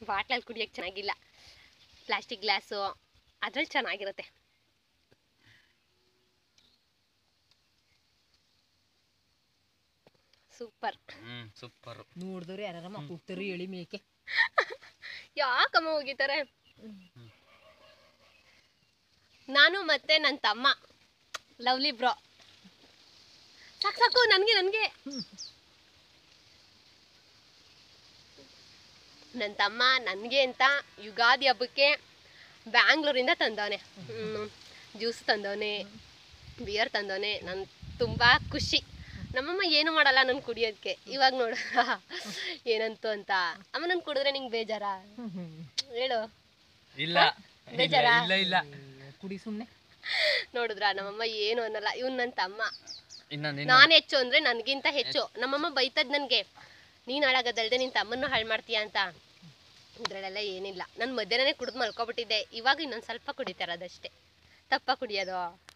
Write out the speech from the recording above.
ಬಾಟ್ಲಲ್ಲಿ ಕುಡಿಯೋಕ್ಕೆ ಚೆನ್ನಾಗಿಲ್ಲ plastic glass ಅದ್ರಲ್ಲಿ ಚೆನ್ನಾಗಿರುತ್ತೆ ಸೂಪರ್ ಹ್ಮ್ ಸೂಪರ್ ನೋಡಿದವ್ರು ಯಾರ ಮಕ್ಕ ಹೋಗ್ತಾರೆ ಎಳಿ ಮೇಕೆ ಯಾಕಮ್ಮ ಹೋಗಿದ್ದಾರೆ ನಾನು ಮತ್ತೆ ನನ್ನ ತಮ್ಮ ಲವ್ಲಿ ಬ್ರೋ ಸಾಕು ಸಾಕು ನನಗೆ ನನಗೆ ನನ್ನ ತಮ್ಮ ನನಗೆ ಅಂತ ಯುಗಾದಿ ಹಬ್ಬಕ್ಕೆ ಬ್ಯಾಂಗ್ಳೂರಿಂದ ತಂದವನೆ ಜ್ಯೂಸ್ ತಂದವನೆ ಬಿಯರ್ ತಂದವನೆ ನನ್ ತುಂಬ ಖುಷಿ ನಮ್ಮಮ್ಮ ಏನು ಮಾಡಲ್ಲ ನಾನು ಕುಡಿಯೋದಕ್ಕೆ ಇವಾಗ ನೋಡ ಏನಂತು ಅಂತ ಅಮ್ಮ ನಾನು ಕುಡಿದ್ರೆ ನಿಂಗೆ ಬೇಜಾರಾ ಹೇಳು ಇಲ್ಲ ಬೇಜಾರಾ? ಇಲ್ಲ ಇಲ್ಲ ಕುಡಿ ಸುಮ್ಮನೆ ನೋಡಿದ್ರ ನಮ್ಮಮ್ಮ ಏನು ಅನ್ನಲ್ಲ ಇವ್ನು ನನ್ನ ತಮ್ಮ ಇನ್ನ ನಿನ್ನ ನಾನು ಹೆಚ್ಚು ಅಂದ್ರೆ ನನಗಿಂತ ಹೆಚ್ಚು ನಮ್ಮಮ್ಮ ಬೈತದ್ ನನಗೆ ನೀನು ಹಾಳಾಗೋದಲ್ದೆ ನಿನ್ನ ತಮ್ಮನ್ನು ಹಾಳು ಮಾಡ್ತೀಯ ಅಂತ ಇದ್ರಲ್ಲೆಲ್ಲ ಏನಿಲ್ಲ ನಾನು ಮಧ್ಯಾಹ್ನನೇ ಕುಡಿದು ಮಲ್ಕೊಬಿಟ್ಟಿದ್ದೆ ಇವಾಗ ಇನ್ನೊಂದು ಸ್ವಲ್ಪ ಕುಡಿತಾರೆ ಅದಷ್ಟೇ ತಪ್ಪ ಕುಡಿಯೋದು